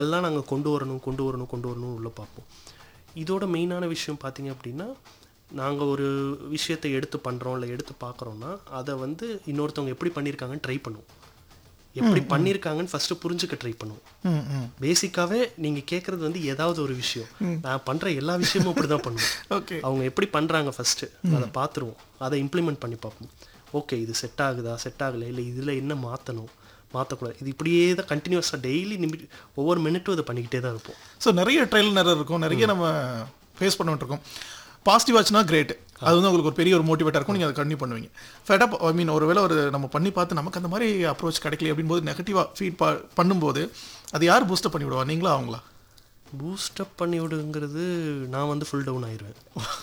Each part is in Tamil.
எல்லாம் நாங்கள் கொண்டு வரணும் கொண்டு வரணும் கொண்டு வரணும் உள்ள பார்ப்போம் இதோட மெயினான விஷயம் பார்த்தீங்க அப்படின்னா நாங்கள் ஒரு விஷயத்தை எடுத்து பண்ணுறோம் இல்லை எடுத்து பார்க்குறோன்னா அதை வந்து இன்னொருத்தவங்க எப்படி பண்ணியிருக்காங்கன்னு ட்ரை பண்ணுவோம் எப்படி பண்ணியிருக்காங்கன்னு ஃபஸ்ட்டு புரிஞ்சுக்க ட்ரை பண்ணுவோம் ம் ம் பேசிக்காவே நீங்கள் கேட்குறது வந்து ஏதாவது ஒரு விஷயம் நான் பண்ணுற எல்லா விஷயமும் அப்படி தான் பண்ணுவேன் ஓகே அவங்க எப்படி பண்ணுறாங்க ஃபஸ்ட்டு அதை பார்த்துருவோம் அதை இம்ப்ளிமெண்ட் பண்ணி பார்ப்போம் ஓகே இது செட் ஆகுதா செட் ஆகலை இல்லை இதில் என்ன மாற்றணும் மாற்றக்கூடாது இது இப்படியே தான் கண்டினியூஸாக டெய்லி நிமி ஒவ்வொரு மினிட்டும் இதை பண்ணிக்கிட்டே தான் இருப்போம் ஸோ நிறைய ட்ரையல் நிறைய இருக்கும் நிறைய நம்ம ஃபேஸ் பண்ணிட்டு இருக்கோம் பாசிட்டிவ் ஆச்சுன்னா கிரேட் அது வந்து உங்களுக்கு ஒரு பெரிய ஒரு மோட்டிவேட்டாக இருக்கும் நீங்கள் அதை கண்டினியூ பண்ணுவீங்க ஃபெடப் ஐ மீன் ஒரு வேளை ஒரு நம்ம பண்ணி பார்த்து நமக்கு அந்த மாதிரி அப்ரோச் கிடைக்கல அப்படின்போது நெகட்டிவாக ஃபீட் பண்ணும்போது அது யார் பூஸ்டப் பண்ணி விடுவா நீங்களா அவங்களா பூஸ்டப் பண்ணி விடுங்கிறது நான் வந்து ஃபுல் டவுன் ஆயிடுவேன்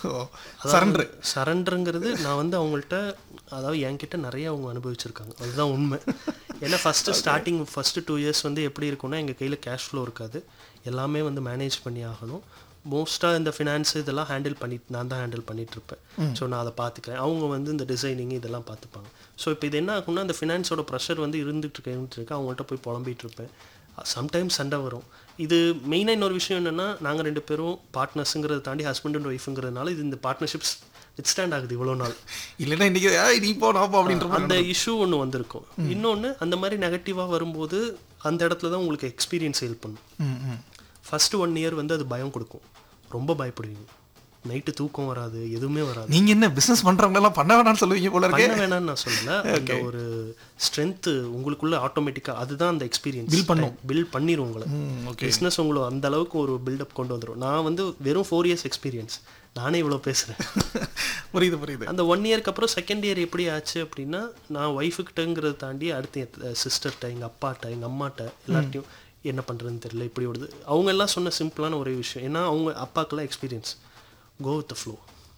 சரண்டர் சரண்டருங்கிறது நான் வந்து அவங்கள்ட்ட அதாவது என்கிட்ட நிறைய அவங்க அனுபவிச்சிருக்காங்க அதுதான் உண்மை ஏன்னா first starting first two years வந்து எப்படி இருக்கும்னா எங்கள் கையில் கேஷ் ஃப்ளோ இருக்காது எல்லாமே வந்து மேனேஜ் பண்ணி ஆகணும் மோஸ்ட்டாக இந்த ஃபினான்ஸ் இதெல்லாம் ஹேண்டில் பண்ணி நான் தான் ஹேண்டில் பண்ணிட்டு இருப்பேன் ஸோ நான் அதை பார்த்துக்கிறேன் அவங்க வந்து இந்த டிசைனிங் இதெல்லாம் பார்த்துப்பாங்க ஸோ இப்போ இது என்ன ஆகும்னா அந்த ஃபினான்ஸோட ப்ரெஷர் வந்து இருந்துட்டு இருக்கு இருந்துட்டு இருக்கு அவங்கள்ட்ட போய் புலம்பிட்டு இருப்பேன் சம்டைம்ஸ் சண்டை வரும் இது மெயினாக இன்னொரு விஷயம் என்னென்னா நாங்கள் ரெண்டு பேரும் பார்ட்னர்ஸுங்கிறத தாண்டி ஹஸ்பண்ட் அண்ட் ஒய்ஃபுங்கிறதுனால இது இந்த பார்ட்னர்ஷிப்ஸ் வித் ஸ்டாண்ட் ஆகுது இவ்வளோ நாள் இல்லைன்னா இன்னைக்கு "ஏய், நீ போ நான் போ அப்படின்ற மாதிரி அந்த இஷ்யூ ஒன்று வந்திருக்கும் இன்னொன்று அந்த மாதிரி நெகட்டிவாக வரும்போது அந்த இடத்துல தான் உங்களுக்கு எக்ஸ்பீரியன்ஸ் ஹெல்ப் பண்ணும் ம் ம் ஃபஸ்ட்டு ஒன் இயர் வந்து அது பயம் கொடுக்கும் ரொம்ப பயப்படுவீங்க நைட்டு தூக்கம் வராது எதுவுமே வராது நீங்க என்ன பிசினஸ் பண்றவங்க எல்லாம் பண்ண வேணாம்னு சொல்லுவீங்க போல இருக்கே பண்ண வேணாம்னு நான் சொல்லல அந்த ஒரு ஸ்ட்ரென்த் உங்களுக்குள்ள ஆட்டோமேட்டிக்கா அதுதான் அந்த எக்ஸ்பீரியன்ஸ் Build பண்ணும். பில்ட் பண்ணிரும் உங்களை ம் ஓகே பிஸ்னஸ் உங்களை அந்த அளவுக்கு ஒரு பில்டப் கொண்டு வந்துரும் நான் வந்து வெறும் ஃபோர் இயர்ஸ் எக்ஸ்பீரியன்ஸ் நானே இவ்வளோ பேசுகிறேன் புரியுது புரியுது அந்த ஒன் இயர்க்கு அப்புறம் செகண்ட் இயர் எப்படி ஆச்சு அப்படின்னா நான் ஒய்ஃபுக்கிட்டங்கிறத தாண்டி அடுத்து என் சிஸ்டர்கிட்ட எங்கள் அப்பாட்ட எங்கள் அம்மாட்ட எல்லார்ட்டையும் என்ன பண்ணுறதுன்னு தெரியல இப்படி ஓடுது அவங்க எல்லாம் சொன்ன சிம்பிளான ஒரே விஷயம் ஏன்னா அவங்க அப்பாக்கெல்லாம் எக்ஸ்பீரியன்ஸ் கோ வித் ஃப்ளோ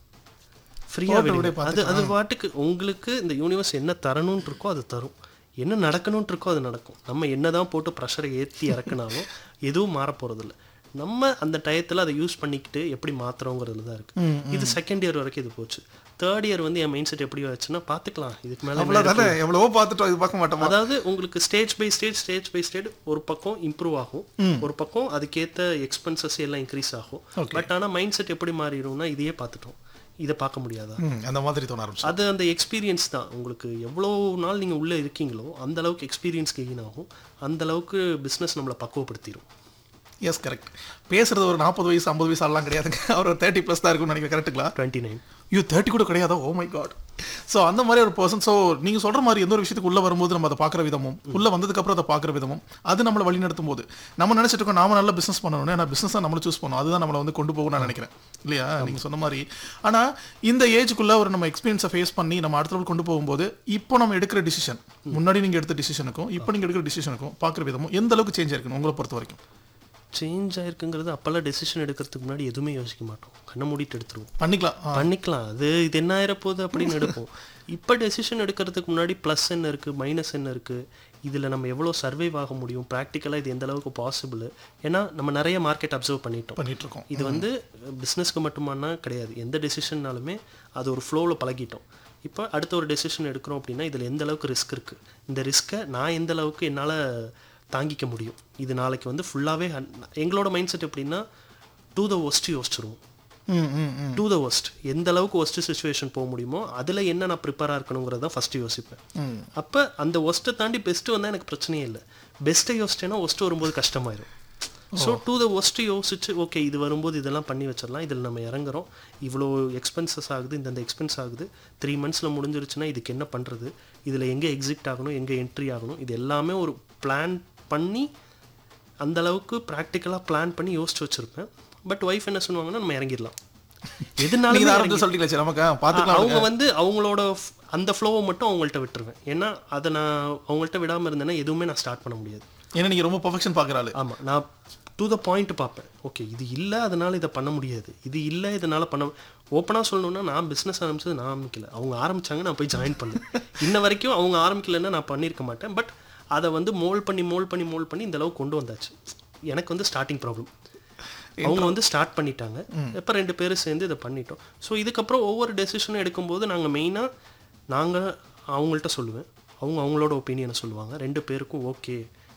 ஃப்ரீயாக விடு, அது அது பாட்டுக்கு உங்களுக்கு இந்த யூனிவர்ஸ் என்ன தரணும்னு இருக்கோ அது தரும் என்ன நடக்கணும்னு இருக்கோ அது நடக்கும் நம்ம என்னதான் போட்டு ப்ரெஷரை ஏற்றி இறக்குனாலும் எதுவும் மாற போகிறதில்ல நம்ம அந்த டயத்தில் அதை யூஸ் பண்ணிக்கிட்டு எப்படி மாத்துறோங்கிறதுல தான் இருக்குது இது செகண்ட் இயர் வரைக்கும் இது போச்சு தேர்ட் இயர் வந்து என் மைண்ட் செட் எப்படி ஆச்சுன்னா பார்த்துக்கலாம் இதுக்கு மேலே அவ்வளவுதானே எவ்வளவோ பார்த்துட்டோம் இது பார்க்க மாட்டோமா அதாவது உங்களுக்கு stage by stage stage by stage ஒரு பக்கம் இம்ப்ரூவ் ஆகும் ஒரு பக்கம் அதுக்கேற்ற எக்ஸ்பென்சஸ் எல்லாம் இன்க்ரீஸ் ஆகும் பட் ஆனால் மைண்ட் செட் எப்படி மாறிடும்னா இதையே பார்த்துட்டோம் இதை பார்க்க முடியாதா ம், அந்த மாதிரி தோண ஆரம்பிச்சு அது அந்த எக்ஸ்பீரியன்ஸ் தான் உங்களுக்கு எவ்வளோ நாள் நீங்கள் உள்ளே இருக்கீங்களோ அந்த அளவுக்கு எக்ஸ்பீரியன்ஸ் கெயின் ஆகும் அந்த அளவுக்கு பிஸ்னஸ் நம்மளை பக்குவப்படுத்திடும் எஸ் கரெக்ட் பேசுறது ஒரு நாற்பது வயசு ஐம்பது வயசு ஆளலாம் கிடையாதுங்க அவர் ஒரு தேர்ட்டி ப்ளஸ் தான் இருக்கும்னு நினைக்கிறேன் கரெக்ட்டுங்களா டுவெண்ட்டி நைன் ஐயோ தேர்ட்டி கூட கிடையாதோ ஓ மை காட் ஸோ அந்த மாதிரி ஒரு பர்சன் ஸோ நீங்கள் சொல்கிற மாதிரி எந்த ஒரு விஷயத்துக்கு உள்ளே வரும்போது நம்ம அதை பார்க்குற விதமும் உள்ளே வந்ததுக்கப்புறம் அதை பார்க்குற விதமும் அது நம்மளை வழி நடத்தும் போது நம்ம நினச்சிட்டு இருக்கோம் நாம நல்ல பிஸ்னஸ் பண்ணணும் ஏன்னா பிஸ்னஸ் தான் நம்மளை சூஸ் பண்ணணும் அதுதான் நம்மளை வந்து கொண்டு போகும் நான் நினைக்கிறேன் இல்லையா நீங்கள் சொன்ன மாதிரி ஆனால் இந்த ஏஜுக்குள்ளே ஒரு நம்ம எக்ஸ்பீரியன்ஸை ஃபேஸ் பண்ணி நம்ம அடுத்த level கொண்டு போகும்போது இப்போ நம்ம எடுக்கிற டிசிஷன் முன்னாடி நீங்கள் எடுத்த டிசிஷனுக்கும் இப்போ நீங்கள் எடுக்கிற டிசிஷனுக்கும் பார்க்குற விதமும் எந்த அளவுக்கு சேஞ்ச் ஆயிருக்கணும் உங்களை பொறுத்த வரைக்கும் சேஞ்ச் ஆயிருக்குங்கிறது அப்போல்லாம் டெசிஷன் எடுக்கிறதுக்கு முன்னாடி எதுவுமே யோசிக்க மாட்டோம் கண்ணை மூடிட்டு எடுத்துருவோம் பண்ணிக்கலாம் ஆ, பண்ணிக்கலாம் அது இது என்ன ஆயிரப்போகுது அப்படின்னு எடுப்போம் இப்போ டெசிஷன் எடுக்கிறதுக்கு முன்னாடி ப்ளஸ் என்ன இருக்குது மைனஸ் என்ன இருக்குது இதில் நம்ம எவ்வளோ சர்வைவ் ஆக முடியும் ப்ராக்டிக்கலாக இது எந்த அளவுக்கு பாசிபிள் ஏன்னா நம்ம நிறைய மார்க்கெட் அப்சர்வ் பண்ணிட்டோம் பண்ணிட்டு இருக்கோம் இது வந்து பிஸ்னஸ்க்கு மட்டுமானா கிடையாது எந்த டெசிஷன்னாலுமே அது ஒரு ஃப்ளோவில் பழகிட்டோம் இப்போ அடுத்த ஒரு டெசிஷன் எடுக்கிறோம் அப்படின்னா இதில் எந்த அளவுக்கு ரிஸ்க் இருக்குது இந்த ரிஸ்க்கை நான் எந்த அளவுக்கு என்னால் தாங்கிக்க முடியும் இது நாளைக்கு வந்து ஃபுல்லாகவே எங்களோட மைண்ட் செட் எப்படின்னா டூ த ஒஸ்ட் யோசிச்சிருவோம் ம் ம் ம் டூ த ஒஸ்ட் எந்த அளவுக்கு ஒஸ்ட் சுச்சுவேஷன் போக முடியுமோ அதில் என்ன நான் ப்ரிப்பேராக இருக்கணுங்கிறத தான் ஃபஸ்ட்டு யோசிப்பேன் ம் அப்போ அந்த ஒஸ்ட்டை தாண்டி பெஸ்ட்டு வந்தால் எனக்கு பிரச்சனையே இல்லை பெஸ்ட்டை யோசிச்சேன்னா ஒஸ்ட்டு வரும்போது கஷ்டமாயிரும் ஸோ டூ த ஒஸ்ட்டு யோசிச்சு ஓகே இது வரும்போது இதெல்லாம் பண்ணி வச்சிடலாம் இதில் நம்ம இறங்குறோம் இவ்வளோ எக்ஸ்பென்சஸ் ஆகுது இந்தந்த எக்ஸ்பென்ஸ் ஆகுது த்ரீ மந்த்ஸில் முடிஞ்சிருச்சுன்னா இதுக்கு என்ன பண்ணுறது இதில் எங்கே எக்ஸிட் ஆகணும் எங்கே என்ட்ரி ஆகணும் இது எல்லாமே ஒரு பிளான் பண்ணி அந்த அளவுக்கு ப்ராக்டிக்கலாக பிளான் பண்ணி யோசிச்சு வச்சுருப்பேன் பட் ஒய்ஃப் என்ன சொல்லுவாங்கன்னா நம்ம இறங்கிடலாம் நீங்க எதுனாலும் இதை ஆரம்பிச்சு சொல்லிட்டீங்களா சரி நமக்கு பார்த்துக்கலாம் அவங்க வந்து அவங்களோட f- அந்த ஃப்ளோவை மட்டும் அவங்கள்ட்ட விட்டுருவேன் ஏன்னா அதை நான் அவங்கள்ட்ட விடாமல் இருந்தேன்னா எதுவுமே நான் ஸ்டார்ட் பண்ண முடியாது ஏன்னா நீங்க ரொம்ப பர்ஃபெக்ஷன் பார்க்குறாள் ஆமாம் நான் டு த பாயிண்ட் பார்ப்பேன் ஓகே இது இல்லை அதனால இதை பண்ண முடியாது இது இல்லை இதனால பண்ண ஓப்பனாக சொல்லணும்னா நான் பிஸ்னஸ் ஆரம்பிச்சது நான் ஆரம்பிக்கல அவங்க ஆரம்பிச்சாங்க நான் போய் ஜாயின் பண்ணேன் இன்ன வரைக்கும் அவங்க ஆரம்பிக்கலைன்னா நான் பண்ணியிருக்க மாட்டேன் பட் அதை வந்து மோல் பண்ணி மோல் பண்ணி மோல் பண்ணி இந்த அளவுக்கு கொண்டு வந்தாச்சு எனக்கு வந்து ஸ்டார்டிங் ப்ராப்ளம் அவங்க வந்து ஸ்டார்ட் பண்ணிட்டாங்க இப்போ ரெண்டு பேரும் சேர்ந்து இதை பண்ணிட்டோம் ஸோ இதுக்கப்புறம் ஒவ்வொரு டெசிஷனும் எடுக்கும்போது நாங்கள் மெயினாக நாங்கள் அவங்கள்ட்ட சொல்லுவேன் அவங்க அவங்களோட ஒப்பீனியனை சொல்லுவாங்க ரெண்டு பேருக்கும் ஓகே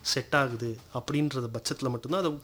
செட் ஆகுது அப்படின்றது பட்சத்தில் மட்டும்தான் அதை